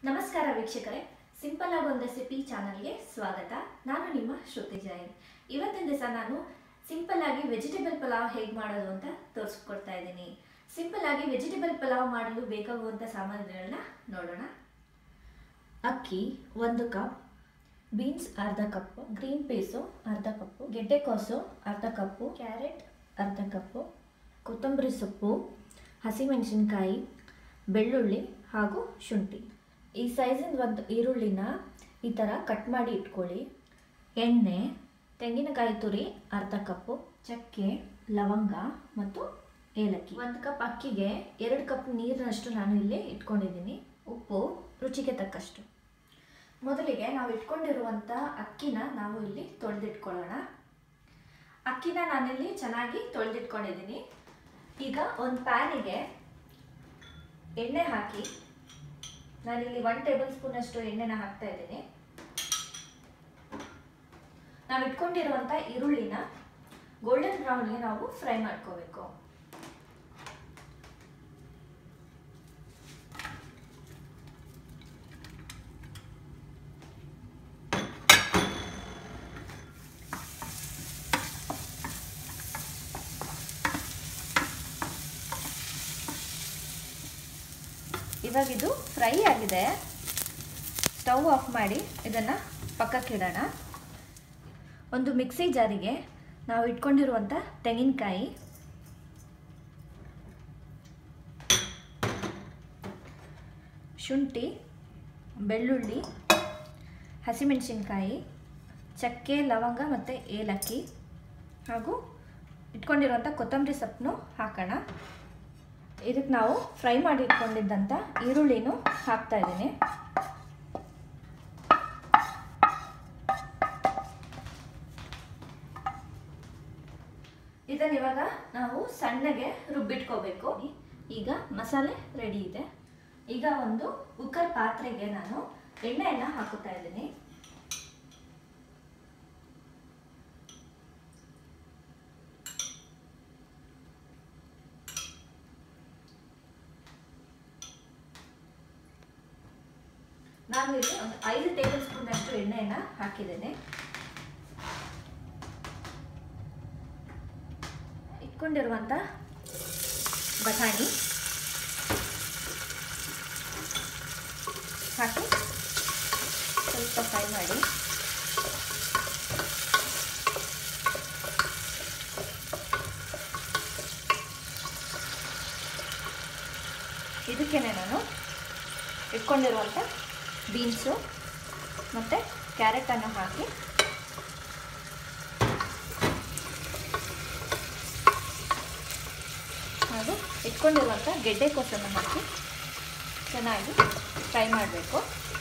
ನಮಸ್ಕಾರ ವೀಕ್ಷಕರೇ ಸಿಂಪಲ್ ಆಗಿ ಒಂದು ರೆಸಿಪಿ ಚಾನಲ್ಗೆ ಸ್ವಾಗತ ನಾನು ನಿಮ್ಮ ಶ್ರುತಿ ಜೈನ್ ಇವತ್ತಿನ ದಿವಸ ನಾನು ಸಿಂಪಲ್ ಆಗಿ ವೆಜಿಟೇಬಲ್ ಪಲಾವ್ ಹೇಗೆ ಮಾಡೋದು ಅಂತ ತೋರಿಸ್ಕೊಡ್ತಾ ಇದ್ದೀನಿ ಸಿಂಪಲ್ ಆಗಿ ವೆಜಿಟೇಬಲ್ ಪಲಾವ್ ಮಾಡಲು ಬೇಕಾಗುವಂಥ ಸಾಮಗ್ರಿಗಳನ್ನ ನೋಡೋಣ ಅಕ್ಕಿ ಒಂದು ಕಪ್ ಬೀನ್ಸ್ ಅರ್ಧ ಕಪ್ಪು ಗ್ರೀನ್ ಪೀಸು ಅರ್ಧ ಕಪ್ಪು ಗೆಡ್ಡೆಕೋಸು ಅರ್ಧ ಕಪ್ಪು ಕ್ಯಾರೆಟ್ ಅರ್ಧ ಕಪ್ಪು ಕೊತ್ತಂಬರಿ ಸೊಪ್ಪು ಹಸಿಮೆಣಸಿನ್ಕಾಯಿ ಬೆಳ್ಳುಳ್ಳಿ ಹಾಗೂ ಶುಂಠಿ ಈ ಸೈಜಿಂದ ಒಂದು ಈರುಳ್ಳಿನ ಈ ಥರ ಕಟ್ ಮಾಡಿ ಇಟ್ಕೊಳ್ಳಿ ಎಣ್ಣೆ ತೆಂಗಿನಕಾಯಿ ತುರಿ ಅರ್ಧ ಕಪ್ಪು ಚಕ್ಕೆ ಲವಂಗ ಮತ್ತು ಏಲಕ್ಕಿ ಒಂದು ಕಪ್ ಅಕ್ಕಿಗೆ ಎರಡು ಕಪ್ ನೀರಿನಷ್ಟು ನಾನು ಇಲ್ಲಿ ಇಟ್ಕೊಂಡಿದ್ದೀನಿ ಉಪ್ಪು ರುಚಿಗೆ ತಕ್ಕಷ್ಟು ಮೊದಲಿಗೆ ನಾವು ಇಟ್ಕೊಂಡಿರುವಂಥ ಅಕ್ಕಿನ ನಾವು ಇಲ್ಲಿ ತೊಳೆದಿಟ್ಕೊಳ್ಳೋಣ ಅಕ್ಕಿನ ನಾನಿಲ್ಲಿ ಚೆನ್ನಾಗಿ ತೊಳೆದಿಟ್ಕೊಂಡಿದ್ದೀನಿ ಈಗ ಒಂದು ಪ್ಯಾನಿಗೆ ಎಣ್ಣೆ ಹಾಕಿ ನಾನಿಲ್ಲಿ ಒನ್ ಟೇಬಲ್ ಸ್ಪೂನ್ ಅಷ್ಟು ಎಣ್ಣೆನ ಹಾಕ್ತಾ ಇದ್ದೀನಿ ನಾವು ಇಟ್ಕೊಂಡಿರುವಂಥ ಈರುಳ್ಳಿನ ಗೋಲ್ಡನ್ ಬ್ರೌನ್ಗೆ ನಾವು ಫ್ರೈ ಮಾಡ್ಕೋಬೇಕು ಇವಾಗ ಇದು ಫ್ರೈ ಆಗಿದೆ ಸ್ಟವ್ ಆಫ್ ಮಾಡಿ ಇದನ್ನು ಪಕ್ಕಕ್ಕಿಡೋಣ ಒಂದು ಮಿಕ್ಸಿ ಜಾರಿಗೆ ನಾವು ಇಟ್ಕೊಂಡಿರುವಂಥ ತೆಂಗಿನಕಾಯಿ ಶುಂಠಿ ಬೆಳ್ಳುಳ್ಳಿ ಹಸಿಮೆಣಸಿನ್ಕಾಯಿ ಚಕ್ಕೆ ಲವಂಗ ಮತ್ತು ಏಲಕ್ಕಿ ಹಾಗೂ ಇಟ್ಕೊಂಡಿರುವಂಥ ಕೊತ್ತಂಬರಿ ಸೊಪ್ಪನ್ನು ಹಾಕೋಣ ಇದಕ್ಕೆ ನಾವು ಫ್ರೈ ಮಾಡಿ ಇಟ್ಕೊಂಡಿದ್ದಂಥ ಈರುಳ್ಳಿನೂ ಹಾಕ್ತಾ ಇದ್ದೀನಿ ಇದನ್ನ ಇವಾಗ ನಾವು ಸಣ್ಣಗೆ ರುಬ್ಬಿಟ್ಕೋಬೇಕು ಈಗ ಮಸಾಲೆ ರೆಡಿ ಇದೆ ಈಗ ಒಂದು ಕುಕ್ಕರ್ ಪಾತ್ರೆಗೆ ನಾನು ಎಣ್ಣೆಯನ್ನು ಹಾಕುತ್ತಾ ಇದ್ದೀನಿ ನಾನು ಇಲ್ಲಿ ಒಂದು ಐದು ಟೇಬಲ್ ಸ್ಪೂನ್ ಅಷ್ಟು ಎಣ್ಣೆಯನ್ನು ಹಾಕಿದ್ದೇನೆ ಇಟ್ಕೊಂಡಿರುವಂಥ ಬಟಾಣಿ ಹಾಕಿ ಸ್ವಲ್ಪ ಫ್ರೈ ಮಾಡಿ ಇದಕ್ಕೇನೆ ನಾನು ಇಟ್ಕೊಂಡಿರುವಂಥ ಬೀನ್ಸು ಮತ್ತು ಕ್ಯಾರೆಟನ್ನು ಹಾಕಿ ಹಾಗೂ ಇಟ್ಕೊಂಡಿರುವಂಥ ಗೆಡ್ಡೆಕೋಸನ್ನು ಹಾಕಿ ಚೆನ್ನಾಗಿ ಫ್ರೈ ಮಾಡಬೇಕು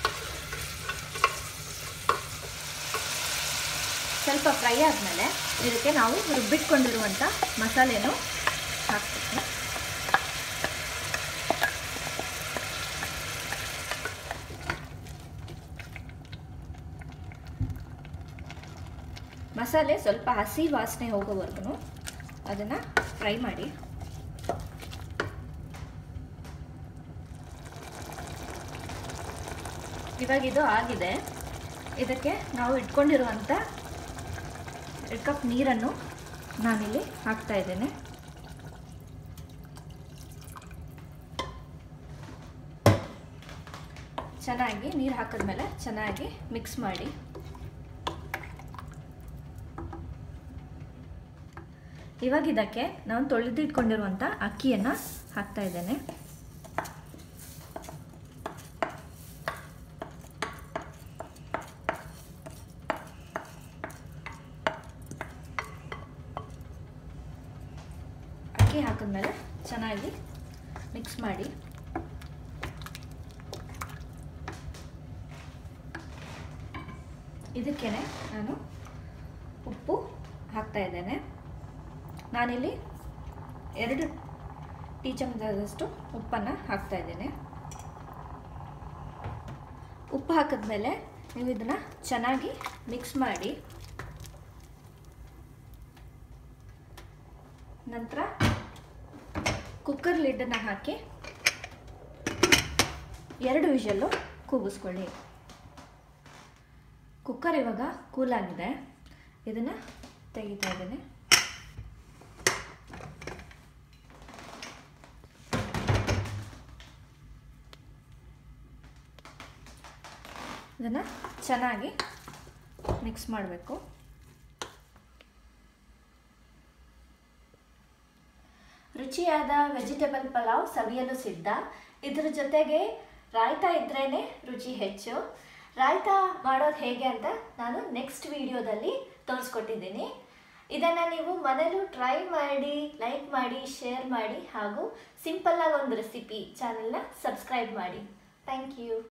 ಸ್ವಲ್ಪ ಫ್ರೈ ಆದಮೇಲೆ ಇದಕ್ಕೆ ನಾವು ರುಬ್ಬಿಟ್ಕೊಂಡಿರುವಂಥ ಮಸಾಲೆನೂ ಹಾಕ್ಬೇಕು ಮಸಾಲೆ ಸ್ವಲ್ಪ ಹಸಿ ವಾಸನೆ ಹೋಗೋವರೆಗೂ ಅದನ್ನು ಫ್ರೈ ಮಾಡಿ ಇವಾಗ ಇದು ಆಗಿದೆ ಇದಕ್ಕೆ ನಾವು ಇಟ್ಕೊಂಡಿರುವಂಥ ಎರಡು ಕಪ್ ನೀರನ್ನು ನಾನಿಲ್ಲಿ ಹಾಕ್ತಾ ಇದ್ದೇನೆ ಚೆನ್ನಾಗಿ ನೀರು ಹಾಕಿದ್ಮೇಲೆ ಚೆನ್ನಾಗಿ ಮಿಕ್ಸ್ ಮಾಡಿ ಇವಾಗ ಇದಕ್ಕೆ ನಾನು ತೊಳೆದಿಟ್ಕೊಂಡಿರುವಂಥ ಅಕ್ಕಿಯನ್ನು ಹಾಕ್ತಾ ಇದ್ದೇನೆ ಅಕ್ಕಿ ಹಾಕಿದ್ಮೇಲೆ ಚೆನ್ನಾಗಿ ಮಿಕ್ಸ್ ಮಾಡಿ ಇದಕ್ಕೇ ನಾನು ಉಪ್ಪು ಹಾಕ್ತಾ ಇದ್ದೇನೆ ನಾನಿಲ್ಲಿ ಎರಡು ಟೀ ಚಮಚದಷ್ಟು ಉಪ್ಪನ್ನು ಹಾಕ್ತಾ ಇದ್ದೇನೆ ಉಪ್ಪು ಹಾಕಿದ್ಮೇಲೆ ನೀವು ಇದನ್ನು ಚೆನ್ನಾಗಿ ಮಿಕ್ಸ್ ಮಾಡಿ ನಂತರ ಕುಕ್ಕರ್ ಲಿಡ್ಡನ್ನು ಹಾಕಿ ಎರಡು ವಿಷಲ್ಲು ಕೂಗಿಸ್ಕೊಳ್ಳಿ ಕುಕ್ಕರ್ ಇವಾಗ ಕೂಲಾಗಿದೆ ಇದನ್ನು ತೆಗಿತಾ ಇದ್ದೀನಿ ಇದನ್ನು ಚೆನ್ನಾಗಿ ಮಿಕ್ಸ್ ಮಾಡಬೇಕು ರುಚಿಯಾದ ವೆಜಿಟೇಬಲ್ ಪಲಾವ್ ಸವಿಯಲು ಸಿದ್ಧ ಇದ್ರ ಜೊತೆಗೆ ರಾಯ್ತಾ ಇದ್ರೇ ರುಚಿ ಹೆಚ್ಚು ರಾಯ್ತಾ ಮಾಡೋದು ಹೇಗೆ ಅಂತ ನಾನು ನೆಕ್ಸ್ಟ್ ವಿಡಿಯೋದಲ್ಲಿ ತೋರಿಸ್ಕೊಟ್ಟಿದ್ದೀನಿ ಇದನ್ನು ನೀವು ಮನೇಲೂ ಟ್ರೈ ಮಾಡಿ ಲೈಕ್ ಮಾಡಿ ಶೇರ್ ಮಾಡಿ ಹಾಗೂ ಸಿಂಪಲ್ಲಾಗಿ ಒಂದು ರೆಸಿಪಿ ಚಾನೆಲ್ನ ಸಬ್ಸ್ಕ್ರೈಬ್ ಮಾಡಿ ಥ್ಯಾಂಕ್ ಯು